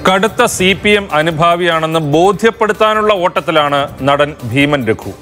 കടുത്ത C P M അനുഭാവിയാണെന്ന് ബോധ്യപ്പെടുത്താനുള്ള ഓട്ടത്തിലാണ് നടൻ ഭീമൻ രഘു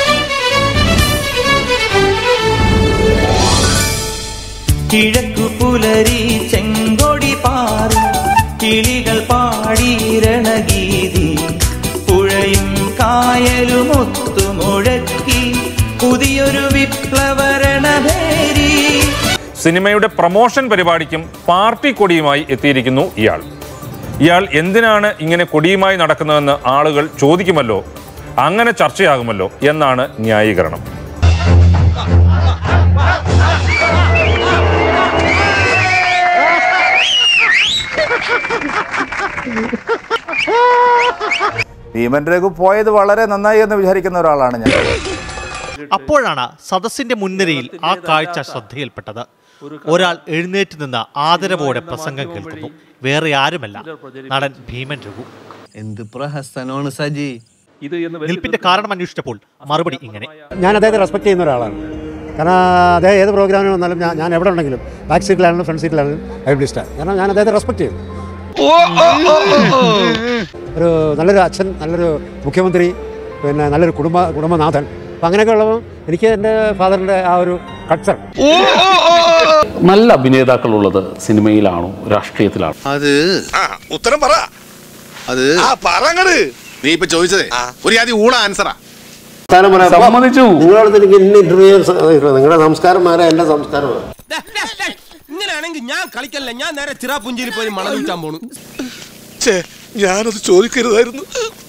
കിഴക്കു പുലരി ചെങ്കൊടി പാറി കിളികൾ പാടിയിരണഗീതി പുഴയും കായലും ഒത്തുമുഴക്കി പുതിയൊരു വിപ്ലവരണഭേരി സിനിമയുടെ പ്രൊമോഷൻ പരിപാടിക്കും പാർട്ടി കൊടിയുമായി എത്തിയിരിക്കുന്നു ഇയാൾ ഇയാൾ എന്തിനാണ് ഇങ്ങനെ കൊടിയുമായി നടക്കുന്നതെന്ന് ആളുകൾ ചോദിക്കുമല്ലോ അങ്ങനെ ചർച്ചയാകുമല്ലോ എന്നാണ് ന്യായീകരണം ഭീമൻ രഘു പോയത് വളരെ നന്നായി എന്ന് വിചാരിക്കുന്ന ഒരാളാണ് ഞാൻ അപ്പോഴാണ് സദസ്സിന്റെ മുൻനിരയിൽ ആ കാഴ്ച ശ്രദ്ധയിൽപ്പെട്ടത് ഒരാൾ എഴുന്നേറ്റ് നിന്ന് ആദരവോടെ പ്രസംഗം കേൾക്കുന്നു വേറെ ആരുമല്ല നടൻ ഭീമൻ രഘു എന്ത് പ്രഹസനമാണ് സജി നിൽപ്പിന്റെ കാരണം അന്വേഷിച്ചപ്പോൾ മറുപടി ഇങ്ങനെ ഞാൻ അദ്ദേഹത്തെ റെസ്പെക്ട് ചെയ്യുന്ന ഒരാളാണ് കാരണം അദ്ദേഹം ഏത് പ്രോഗ്രാമിന് വന്നാലും ഞാൻ ഞാൻ എവിടെ ഉണ്ടെങ്കിലും ബാക്ക് സീറ്റിലാണെങ്കിലും ഫ്രണ്ട് സീറ്റിലാണെങ്കിലും ഐ വിൽ സ്റ്റാർ കാരണം ഞാൻ അദ്ദേഹത്തെ റെസ്പെക്ട് ചെയ്യും ഒരു നല്ലൊരു അച്ഛൻ നല്ലൊരു മുഖ്യമന്ത്രി പിന്നെ നല്ലൊരു കുടുംബ കുടുംബനാഥൻ അപ്പം അങ്ങനെയൊക്കെ ഉള്ളപ്പോൾ എനിക്ക് എൻ്റെ ഫാദറിൻ്റെ ആ ഒരു കൾച്ചർ നല്ല അഭിനേതാക്കളുള്ളത് സിനിമയിലാണോ രാഷ്ട്രീയത്തിലാണോ അത് ഉത്തരം പറ അത് പറങ്ങട് നീ ഇപ്പൊ ചോദിച്ചതേ ഒരു ആദ്യം ഊണ ആൻസറാ സമ്മതിച്ചു നിങ്ങളോട് എനിക്ക് ഇന്ന ഇന്റർവ്യൂ നിങ്ങളുടെ സംസ്കാരമാരെ എൻ്റെ സംസ്കാരമാണ് ഇങ്ങനെയാണെങ്കിൽ ഞാൻ കളിക്കല്ല ഞാൻ നേരെ ചിറാപുഞ്ചിയിൽ പോയി മണം വിൽക്കാൻ പോണു ഞാനത് ചോദിക്കരുതായിരുന്നു